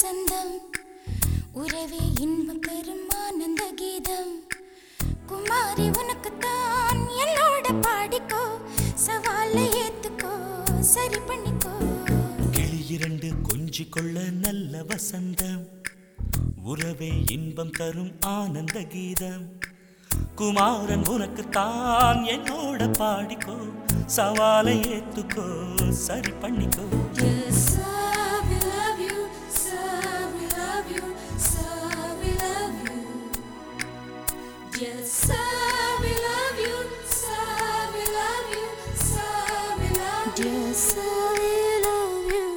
வசந்தம் உறவே இன்பம் தரும் ஆனந்த கீதம் குமாரி உனக்குத்தான் என்னோட பாடிக்கோ சவாலை ஏத்துக்கோ சரி பண்ணிக்கோ கிளி இரண்டு கொஞ்சி கொள்ள நல்ல வசந்தம் உறவே இன்பம் தரும் ஆனந்த கீதம் குமாரன் உனக்கு தான் என்னோட பாடிக்கோ சவாலை ஏத்துக்கோ சரி பண்ணிக்கோ Yes, sir, we love you, sir, we love you, sir, we love you. Yes, sir, we love you, sir, we love you, sir, we love you. Yes, sir, we love you.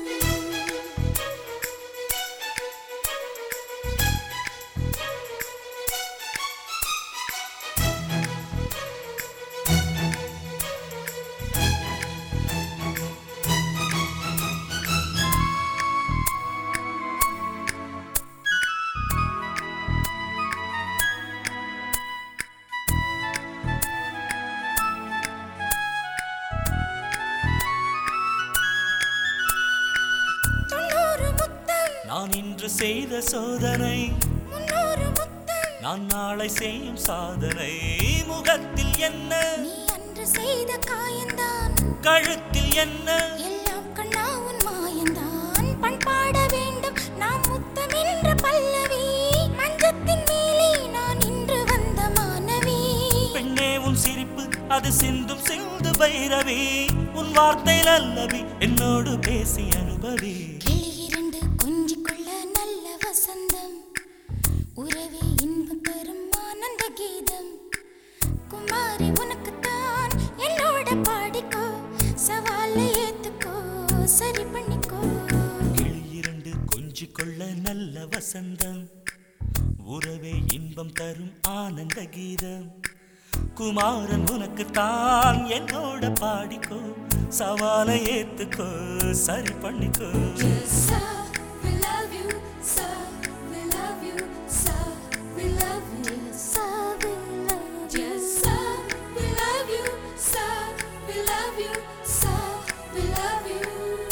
தொண்ணூறு முத்தம் நான் இன்று செய்த சோதனை முன்னூறு முத்தம் நான் நாளை செய்யும் சாதனை முகத்தில் என்ன நீ அன்று செய்த காயந்தான் கழுத்தில் என்ன எல்லாம் கண்ணா உன் மாயந்தான் பண்பாட வேண்டும் நாம் முத்தம் என்ற பல்லவி மஞ்சத்தின் மேலே நான் இன்று வந்த மாணவி பெண்ணே உன் சிரிப்பு அது சிந்தும் சிந்து பைரவி உன் வார்த்தை நல்லவி என்னோடு பேசி அனுபவி கிளி இரண்டு கொஞ்சிக் கொள்ள நல்ல வசந்தம் உறவே இன்பம் தரும் ஆனந்த கீதம் குமாரி உனக்குத்தான் என்னோட பாடிக்கோ சவாலை ஏத்துக்கோ சரி பண்ணிக்கோ கிளி இரண்டு கொஞ்சி கொள்ள நல்ல வசந்தம் உறவே இன்பம் தரும் ஆனந்த கீதம் குமாரன் உனக்கு தான் என்னோட பாடிக்கோ சவாலை ஏத்துக்கோ சரி பண்ணிக்கோ Yes, sir, we love you, sir, we love you, sir, we love you. Yes, sir, we love you. Yes, sir, we love you, sir, we love you, sir, we love you.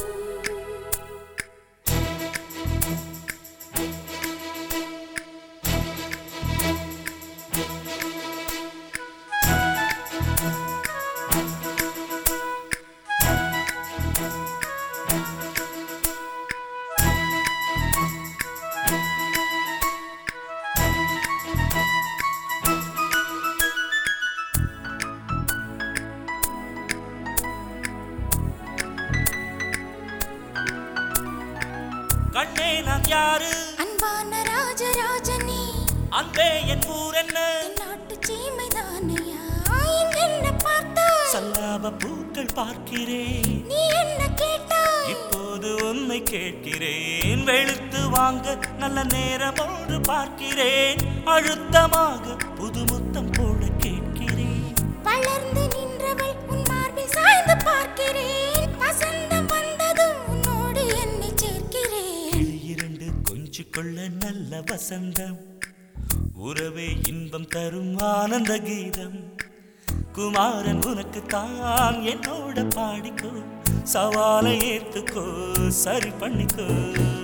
கண்ணே நான் யாரு அன்பான ராஜராஜனே அன்பே என் ஊர் என்ன என் நாட்டு சீமைதானையா என்ன பார்த்தாய் சல்லாப பூக்கள் பார்க்கிறேன் நீ என்ன கேட்டாய் இப்போது உன்னை கேட்கிறேன் வெளுத்து வாங்க நல்ல நேரம் ஒன்று பார்க்கிறேன் அழுத்தமாக புது முத்தம் போட கேட்கிறேன் வளர்ந்து நின்றவள் உன் மார்பில் சாய்ந்து பார்க்கிறேன் வசந்தம் வந்ததும் உன்னோடு என்னை சேர்க்கிறேன் கிளி இரண்டு கொஞ்சி கொள்ள நல்ல வசந்தம் உறவே இன்பம் தரும் ஆனந்த கீதம் குமாரன் உனக்கு தான் என்னோட பாடிக்கோ சவாலை ஏத்துக்கோ சரி பண்ணிக்கோ